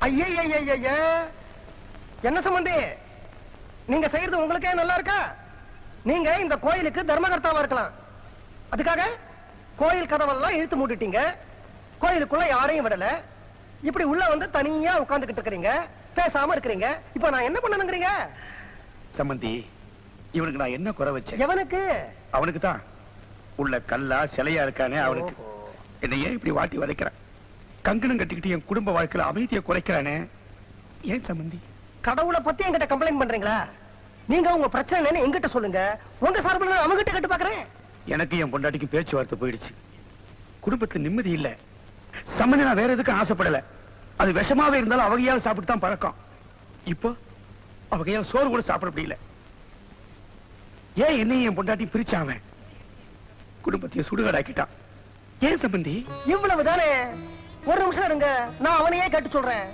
ஐயய்யய்யய்ய என்ன சம்பந்தி நீங்க செய்யறது உங்களுக்கே நல்லா இருக்கா நீங்க இந்த கோயிலுக்கு தர்மகர்த்தாவா இருக்கலாம் அதுக்காக கோயில் கதவெல்லாம் இழுத்து மூடிட்டீங்க கோயிலுக்குள்ள யாரையும் விடல இப்படி உள்ள வந்து தனியா உட்கார்ந்துகிட்டு இருக்கிறீங்க பேசாம இருக்கிறீங்க இப்ப நான் என்ன பண்ணணுங்கிறீங்க சம்பந்தி இவனுக்கு நான் என்ன குறை வச்சேன் எவனுக்கு அவனுக்கு தான் உள்ள கல்லா சிலையா இருக்கானே அவனுக்கு ஓஹோ. என்னை ஏன் இப்படி வாட்டி வதைக்கிறான் கங்கணம் கட்டிக்கிட்டு என் குடும்ப வாழ்க்கையில அமைதியை குறைக்கிறானே ஏன் சம்பந்தி கடவுளை பத்தி என்கிட்ட கம்ப்ளைண்ட் பண்றீங்களா நீங்க உங்க பிரச்சனை என்னன்னு என்கிட்ட சொல்லுங்க உங்க சார்பில் நான் அவங்ககிட்ட கேட்டு பாக்குறேன் எனக்கு என் பொண்டாட்டிக்கு பேச்சுவார்த்தை போயிடுச்சு குடும்பத்துல நிம்மதி இல்ல சம்பந்தி நான் வேற எதுக்கும் ஆசைப்படல அது விஷமாவே இருந்தாலும் அவகையால் சாப்பிட்டு தான் பழக்கம் இப்போ அவகையால் சோறு கூட சாப்பிட முடியல ஏன் என்னையும் என் பொண்டாட்டி பிரிச்சாவன் குடும்பத்தையும் சுடுகாடாக்கிட்டான் ஏன் சம்பந்தி இவ்வளவு தானே ஒரு நிமிஷம் இருங்க நான் அவனையே கேட்டு சொல்றேன்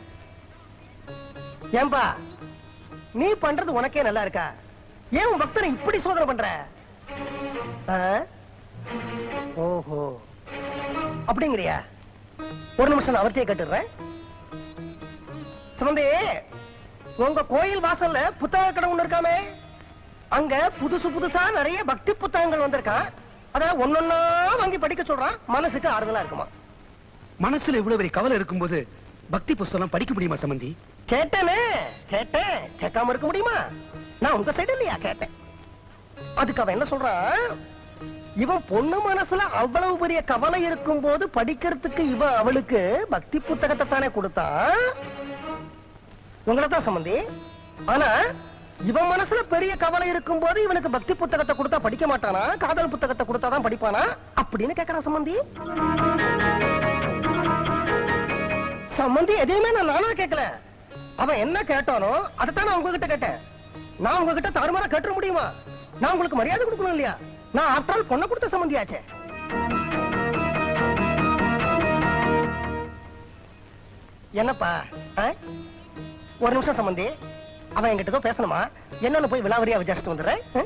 ஏன்பா நீ பண்றது உனக்கே நல்லா இருக்கா ஏன் உன் பக்தனை இப்படி சோதனை பண்ற ஆ? ஓஹோ அப்படிங்கிறியா ஒரு நிமிஷம் நான் அவர்த்தையே கேட்டுடுறேன் சுமந்தி உங்க கோயில் வாசல்ல புத்தக கடை ஒண்ணு இருக்காமே அங்க புதுசு புதுசா நிறைய பக்தி புத்தகங்கள் வந்திருக்கான் அத ஒன்னொன்னா வாங்கி படிக்க சொல்றான் மனசுக்கு ஆறுதலா இருக்குமா மனசுல இவ்வளவு பெரிய கவலை இருக்கும்போது பக்தி புஸ்தகம் படிக்க முடியுமா சம்பந்தி கேட்டேனே கேட்டேன் கேட்காம இருக்க முடியுமா நான் உங்க சைடு இல்லையா கேட்டேன் அதுக்கு அவன் என்ன சொல்றான் இவன் பொண்ணு மனசுல அவ்வளவு பெரிய கவலை இருக்கும் போது படிக்கிறதுக்கு இவன் அவளுக்கு பக்தி புத்தகத்தை தானே கொடுத்தான் உங்களை தான் சம்பந்தி ஆனா இவன் மனசுல பெரிய கவலை இருக்கும் போது இவனுக்கு பக்தி புத்தகத்தை கொடுத்தா படிக்க மாட்டானா காதல் புத்தகத்தை கொடுத்தா தான் படிப்பானா அப்படின்னு கேக்குறான் சம்பந்தி சம்பந்தி எதையுமே நான் நானா கேட்கல அவன் என்ன கேட்டானோ அதைத்தான் நான் உங்ககிட்ட கேட்டேன் நான் உங்ககிட்ட தாறுமாறா கேட்டுற முடியுமா நான் உங்களுக்கு மரியாதை கொடுக்கணும் இல்லையா நான் ஆஃப்டர் பொண்ணை கொடுத்த சம்பந்தியாச்சே என்னப்பா ஆ? ஒரு நிமிஷம் சம்பந்தி அவன் என்கிட்ட ஏதோ பேசணுமா என்னன்னு போய் விலாவரியா விசாரிச்சுட்டு வந்துடுறேன் ஆ?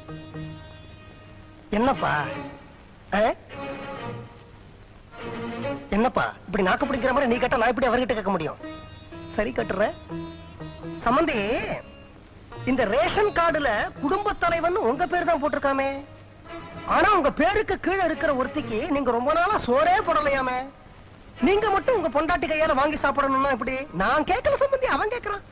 என்னப்பா ஆ? என்னப்பா இப்படி நாக்கு பிடிக்கிற மாதிரி நீ கேட்டா நான் இப்படி அவர்கிட்ட கேட்க முடியும் சரி கட்டுற சம்பந்தி இந்த ரேஷன் கார்டுல குடும்ப தலைவன் உங்க பேர் தான் போட்டிருக்காமே ஆனா உங்க பேருக்கு கீழே இருக்கிற ஒருத்திக்கு நீங்க ரொம்ப நாளா சோறே போடலையாமே நீங்க மட்டும் உங்க பொண்டாட்டி கையால வாங்கி சாப்பிடணும்னா இப்படி நான் கேட்கல சம்பந்தி அவன் கேட்கறான்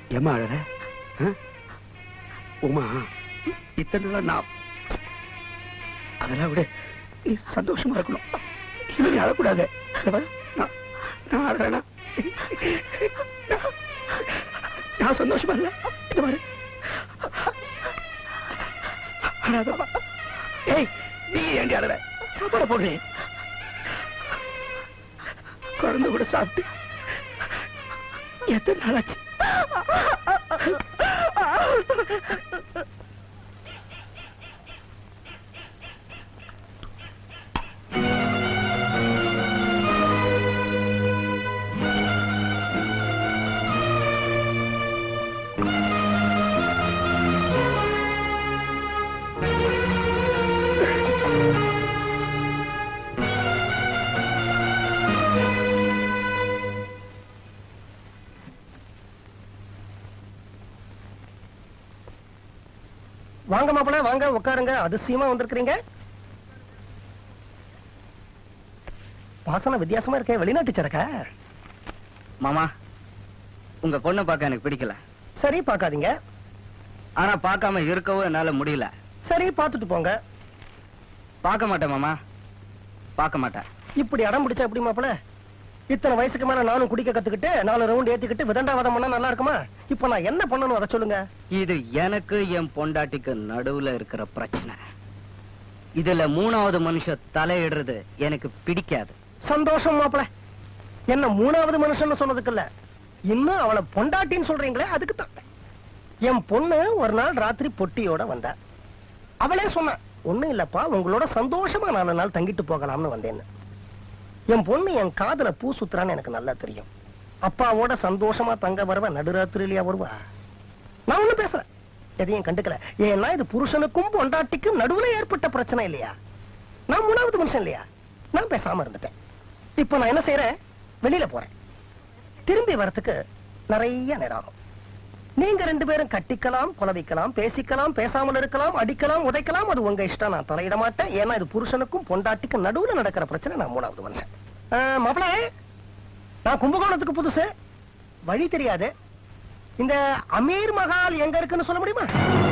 ஏமா அழற ஆ? உமா இத்தனை நாளா நான் அதெல்லாம் விட நீ சந்தோஷமா இருக்கணும் இனிமே நீ அழக்கூடாது இதை பாரு, நான் நான் அழறேனா நான்- நான் சந்தோஷமா இல்ல இது பாரு அழாதம்மா. ஏய் நீ ஏண்டி அழற சாப்பாடு போடுறே குழந்தை கூட சாப்பிட்டு எத்தனை நாளாச்சு வாங்க மாப்பிள வாங்க உட்காருங்க அதிசயமா வந்திருக்கிறீங்க வாசனை வித்தியாசமா இருக்கே வெளிநாட்டு சரக்கா மாமா உங்க பொண்ணை பார்க்க எனக்கு பிடிக்கல சரி பார்க்காதீங்க ஆனா பார்க்காம இருக்கவும் என்னால முடியல சரி பார்த்துட்டு போங்க பார்க்க மாட்டேன் மாமா பார்க்க மாட்டேன் இப்படி அடம் பிடிச்சா எப்படி மாப்பிள இத்தனை வயசுக்கு மேல நானும் குடிக்க கத்துக்கிட்டு நாலு ரவுண்ட் ஏத்திக்கிட்டு விதண்டாவாதம் பண்ணா நல்லா இருக்குமா இப்ப நான் என்ன பண்ணணும் அதை சொல்லுங்க இது எனக்கு என் பொண்டாட்டிக்கு நடுவுல இருக்கிற பிரச்சனை இதுல மூணாவது மனுஷன் தலையிடுறது எனக்கு பிடிக்காது சந்தோஷம் மாப்பிள என்ன மூணாவது மனுஷன் சொன்னதுக்கு இல்ல இன்னும் அவளை பொண்டாட்டின்னு சொல்றீங்களே அதுக்கு தான் என் பொண்ணு ஒரு நாள் ராத்திரி பொட்டியோட வந்தா அவளே சொன்னா ஒண்ணும் இல்லப்பா உங்களோட சந்தோஷமா நாலு நாள் தங்கிட்டு போகலாம்னு வந்தேன்னு என் பொண்ணு என் காதுல பூ சுத்துறான்னு எனக்கு நல்லா தெரியும் அப்பாவோட சந்தோஷமா தங்க வருவ நடுராத்திரியிலயா வருவா நான் ஒண்ணும் பேசுறேன் எதையும் கண்டுக்கல ஏன்னா இது புருஷனுக்கும் பொண்டாட்டிக்கும் நடுவுல ஏற்பட்ட பிரச்சனை இல்லையா நான் மூணாவது மனுஷன் இல்லையா நான் பேசாம இருந்துட்டேன் இப்ப நான் என்ன செய்யறேன் வெளியில போறேன் திரும்பி வரத்துக்கு நிறைய நேரம் ஆகும் நீங்க ரெண்டு பேரும் கட்டிக்கலாம் குலவிக்கலாம் பேசிக்கலாம் பேசாமல் இருக்கலாம் அடிக்கலாம் உதைக்கலாம் அது உங்க இஷ்டம் நான் தலையிட மாட்டேன் ஏன்னா இது புருஷனுக்கும் பொண்டாட்டிக்கும் நடுவுல நடக்கிற பிரச்சனை நான் மூணாவது மனுஷன் மாப்பிள நான் கும்பகோணத்துக்கு புதுசு வழி தெரியாது இந்த அமீர் மஹால் எங்க இருக்குன்னு சொல்ல முடியுமா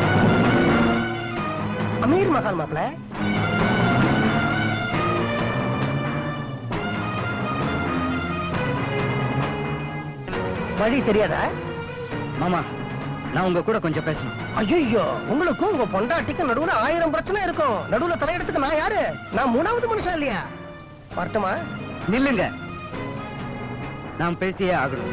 அமீர் மஹால் மாப்பிள வழி தெரியாதா மாமா நான் உங்க கூட கொஞ்சம் பேசணும் ஐயோ உங்களுக்கும் உங்க பொண்டாட்டிக்கும் நடுவுல ஆயிரம் பிரச்சனை இருக்கும் நடுவுல தலையிடத்துக்கு நான் யாரு நான் மூணாவது மனுஷன் இல்லையா வரட்டுமா நில்லுங்க நான் பேசியே ஆகணும்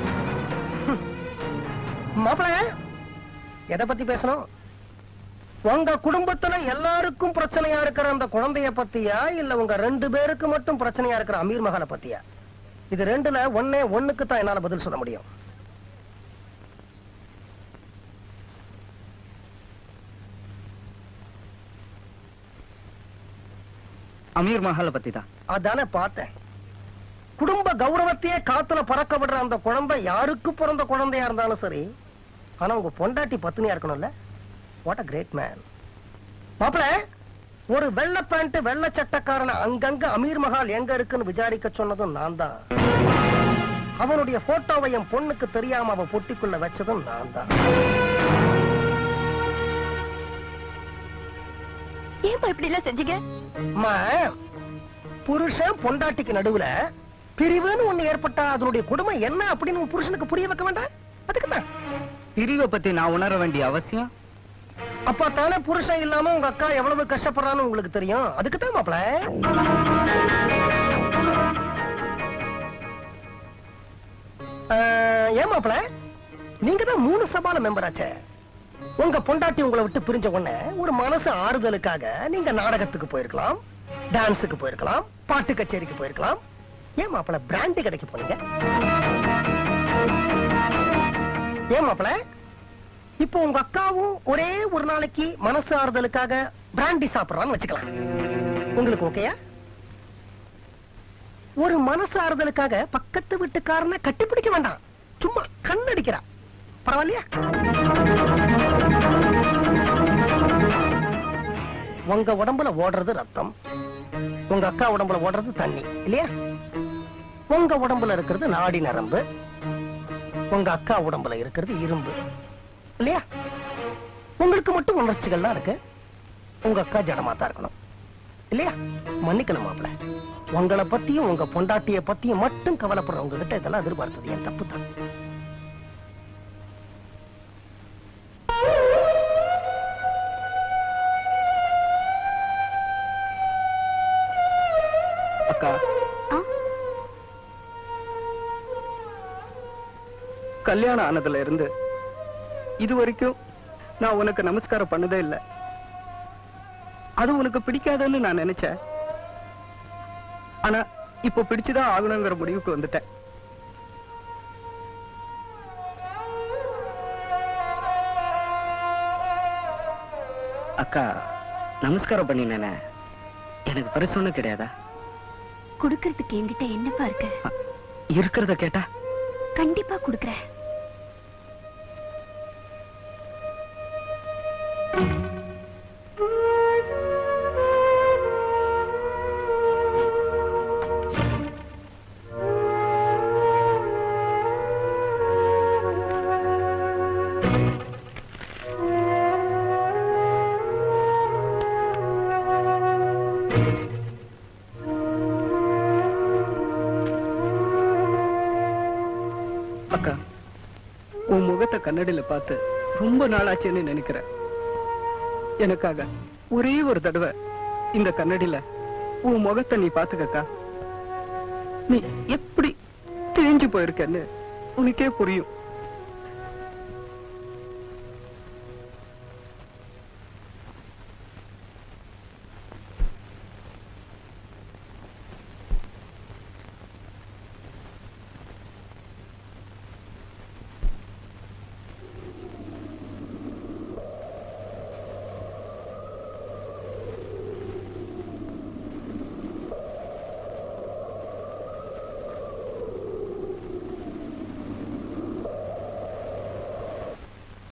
மாப்பிள எதை பத்தி பேசணும் உங்க குடும்பத்துல எல்லாருக்கும் பிரச்சனையா இருக்கிற அந்த குழந்தைய பத்தியா இல்ல உங்க ரெண்டு பேருக்கு மட்டும் பிரச்சனையா இருக்கிற அமீர் மகாலை பத்தியா இது ரெண்டுல ஒன்னே ஒண்ணுக்கு தான் என்னால பதில் சொல்ல முடியும் அமீர் மஹாலை பத்தி தான் அதானே பார்த்தேன் குடும்ப கௌரவத்தையே காத்துல பறக்க விடுற அந்த குழந்தை யாருக்கு பிறந்த குழந்தையா இருந்தாலும் சரி ஆனா உங்க பொண்டாட்டி பத்தினியா இருக்கணும்ல வாட் அ கிரேட் மேன் மாப்பிள ஒரு வெள்ளை பேண்ட் வெள்ளை சட்டக்காரன அங்கங்க அமீர் மஹால் எங்க இருக்குன்னு விசாரிக்க சொன்னதும் நான் தான் அவனுடைய போட்டோவை என் பொண்ணுக்கு தெரியாம அவ பொட்டிக்குள்ள வச்சதும் நான் தான் ஏன்பா இப்படி எல்லாம் செஞ்சீங்க அம்மா, புருஷன் பொண்டாட்டிக்கு நடுவுல பிரிவுன்னு ஒண்ணு ஏற்பட்டா அதனுடைய கொடுமை என்ன அப்படின்னு உன் புருஷனுக்கு புரிய வைக்க வேண்டாம் அதுக்கு தான் பிரிவை பத்தி நான் உணர வேண்டிய அவசியம் அப்பா தானே புருஷன் இல்லாம உங்க அக்கா எவ்வளவு கஷ்டப்படுறான்னு உங்களுக்கு தெரியும் அதுக்கு தான் மாப்பிள ஏன் மாப்பிள நீங்க தான் மூணு சபால மெம்பர் ஆச்சே உங்க பொண்டாட்டி உங்களை விட்டு பிரிஞ்ச உடனே ஒரு மனசு ஆறுதலுக்காக நீங்க நாடகத்துக்கு போயிருக்கலாம் டான்ஸுக்கு போயிருக்கலாம் பாட்டு கச்சேரிக்கு போயிருக்கலாம் ஏன் மாப்பிள பிராண்டி கடைக்கு போனீங்க ஏன் மாப்பிள இப்போ உங்க அக்காவும் ஒரே ஒரு நாளைக்கு மனசு ஆறுதலுக்காக பிராண்டி சாப்பிடுறான்னு வச்சுக்கலாம் உங்களுக்கு ஓகேயா ஒரு மனசு ஆறுதலுக்காக பக்கத்து வீட்டுக்காரனை கட்டிப்பிடிக்க வேண்டாம் சும்மா கண்ணடிக்கிறா பரவாயில்லையா உங்க உடம்புல ஓடுறது ரத்தம் உங்க அக்கா உடம்புல ஓடுறது தண்ணி இல்லையா உங்க உடம்புல இருக்கிறது நாடி நரம்பு உங்க அக்கா உடம்புல இருக்கிறது இரும்பு இல்லையா உங்களுக்கு மட்டும் உணர்ச்சிகள்லாம் இருக்கு உங்க அக்கா ஜடமா தான் இருக்கணும் இல்லையா மன்னிக்கணும் மாப்பிள உங்களை பத்தியும் உங்க பொண்டாட்டிய பத்தியும் மட்டும் கவலைப்படுறவங்க கிட்ட இதெல்லாம் எதிர்பார்த்தது என் தப்பு தான் அக்கா ஆ? கல்யாணம் ஆனதுல இருந்து இது வரைக்கும் நான் உனக்கு நமஸ்காரம் பண்ணதே இல்ல அது உனக்கு பிடிக்காதுன்னு நான் நினைச்சேன் ஆனா இப்ப பிடிச்சுதான் ஆகணுங்கிற முடிவுக்கு வந்துட்டேன் அக்கா நமஸ்காரம் பண்ணினேனே எனக்கு பரிசு ஒண்ணும் கிடையாதா குடுக்கறதுக்கு என்கிட்ட என்னப்பா இருக்கு இருக்கிறத கேட்டா கண்டிப்பா குடுக்கறேன் அக்கா உன் முகத்தை கண்ணாடியில பார்த்து ரொம்ப நாளாச்சுன்னு நினைக்கிறேன் எனக்காக ஒரே ஒரு தடவை இந்த கண்ணாடியில உன் முகத்தை நீ பாத்துக்கக்கா நீ எப்படி தேஞ்சு போயிருக்கன்னு உனக்கே புரியும்